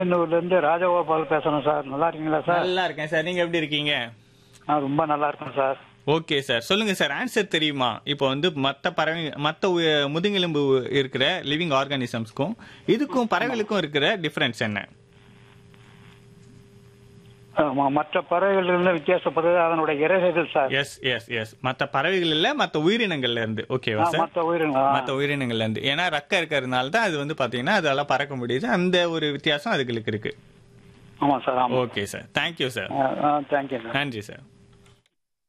ஊர்ல இருந்து ராஜகோபால் பேசுறேன் சார் நல்லா இருக்கீங்களா சார் நல்லா இருக்கேன் சார் நீங்க எப்படி இருக்கீங்க நான் ரொம்ப நல்லா இருக்கேன் சார் ஓகே சார் சொல்லுங்க சார் ஆன்சர் தெரியுமா இப்போ வந்து மற்ற பறவை மற்ற உய- முதுகெலும்பு இருக்கிற லிவிங் ஆர்கானிசம்ஸ்க்கும் இதுக்கும் பறவைகளுக்கும் இருக்கிற டிஃபரன்ஸ் என்ன ஆமா, மற்ற பறவைகள் இருந்து வித்தியாசப்படுறது அதனுடைய இறகைகள் சார் எஸ் எஸ் எஸ் மற்ற பறவைகள் இல்ல மற்ற உயிரினங்கள்ல இருந்து ஓகேவா ஆ, சார் மற்ற உயிரினங்கள் ஆ. மற்ற உயிரினங்கள்ல இருந்து ஏன்னா ரக்க இருக்கிறதுனால தான் அது வந்து பாத்தீங்கன்னா அதெல்லாம் பறக்க முடியுது அந்த ஒரு வித்தியாசம் அதுகளுக்கு இருக்கு ஆமா சார் ஆமா okay sir thank you sir thank you sir நன்றி சார்